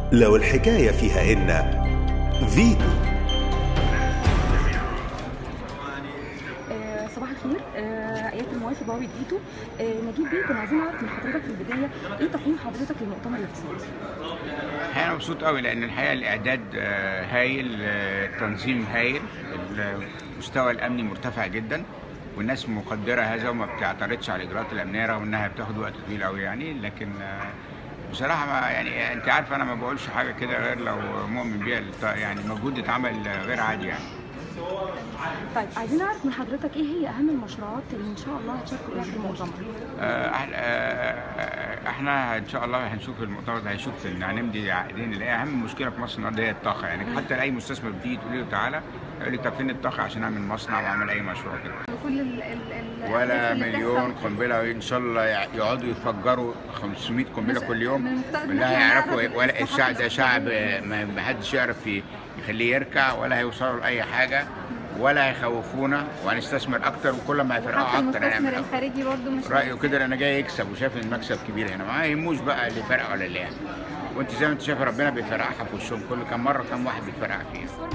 لو الحكاية فيها إن فيتو آه، صباح الخير آه، ايات الموافق بوابه فيتو آه، نجيب بيه كنا عايزين نعرف من حضرتك في البدايه ايه تقييم حضرتك للمؤتمر الاقتصادي؟ الحقيقه انا مبسوط قوي لان الحقيقه الاعداد آه، هايل آه، التنظيم هايل المستوى الامني مرتفع جدا والناس مقدره هذا وما بتعترضش على الاجراءات الامنيه رغم انها بتاخد وقت طويل قوي يعني لكن آه، بصراحه ما يعني انت عارف انا ما بقولش حاجه كده غير لو مؤمن بيها الت- يعني مجهود اتعمل آه، غير عادي يعني طيب عايزين نعرف من حضرتك ايه هي اهم المشروعات اللي ان شاء الله هتشاركوا فيها في المؤتمر؟ آه، إح- آه، احنا ان شاء الله هنشوف المؤتمر ده هيشوف ان هنمضي عقدين اللي هي اهم مشكله في مصر النهارده هي الطاقه يعني حتى لاي مستثمر بتيجي تقول له تعالى يقول لي طب فين الطاقه عشان اعمل مصنع واعمل اي مشروع كده كل ال ال ال ولا اللي مليون بتحصل. قنبله ان شاء الله يقعدوا يفجروا 500 قنبله مش- كل من يوم المفترض إن لا إحنا هيعرفوا نعرف ولا الاصلاحات الشعب ده شعب الاقتصادية. ما حدش يعرف ي- يخليه يركع ولا هيوصلوا لاي حاجه ولا هيخوفونا وهنستثمر اكتر وكل ما هيفرقوا حتى اكتر المستثمر هنعمل أكتر. الخارجي برضه مش رايه كده لأن انا جاي يكسب وشايف ان المكسب كبير هنا ما يهموش بقى اللي فرق ولا اللي يعني وانت زي ما انت شايف ربنا بيفرقعها في وشهم كل كم مره كم واحد بيفرقع فيها